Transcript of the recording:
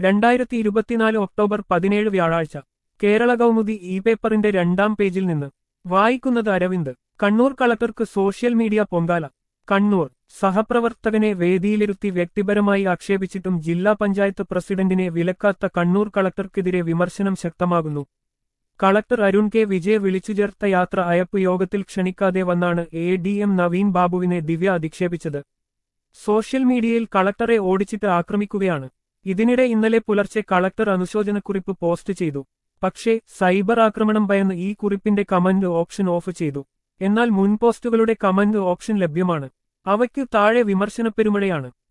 രണ്ടായിരത്തി ഇരുപത്തിനാല് ഒക്ടോബർ പതിനേഴ് വ്യാഴാഴ്ച കേരള കൗമുദി ഇ പേപ്പറിന്റെ രണ്ടാം പേജിൽ നിന്ന് വായിക്കുന്നത് അരവിന്ദ് കണ്ണൂർ കളക്ടർക്ക് സോഷ്യൽ മീഡിയ പൊങ്കാല കണ്ണൂർ സഹപ്രവർത്തകനെ വേദിയിലിരുത്തി വ്യക്തിപരമായി ആക്ഷേപിച്ചിട്ടും ജില്ലാ പഞ്ചായത്ത് പ്രസിഡന്റിനെ വിലക്കാത്ത കണ്ണൂർ കളക്ടർക്കെതിരെ വിമർശനം ശക്തമാകുന്നു കളക്ടർ അരുൺ കെ വിജയ വിളിച്ചു ചേർത്ത യാത്ര അയപ്പ് യോഗത്തിൽ ക്ഷണിക്കാതെ വന്നാണ് എ ഡി എം നവീൻ ബാബുവിനെ ദിവ്യ അധിക്ഷേപിച്ചത് സോഷ്യൽ മീഡിയയിൽ കളക്ടറെ ഓടിച്ചിട്ട് ആക്രമിക്കുകയാണ് ഇതിനിടെ ഇന്നലെ പുലർച്ചെ കളക്ടർ അനുശോചനക്കുറിപ്പ് പോസ്റ്റ് ചെയ്തു പക്ഷേ സൈബർ ആക്രമണം ഭയന്ന് ഈ കുറിപ്പിന്റെ കമന്റ് ഓപ്ഷൻ ഓഫ് ചെയ്തു എന്നാൽ മുൻ പോസ്റ്റുകളുടെ കമന്റ് ഓപ്ഷൻ ലഭ്യമാണ് അവയ്ക്ക് താഴെ വിമർശനപ്പെരുമഴയാണ്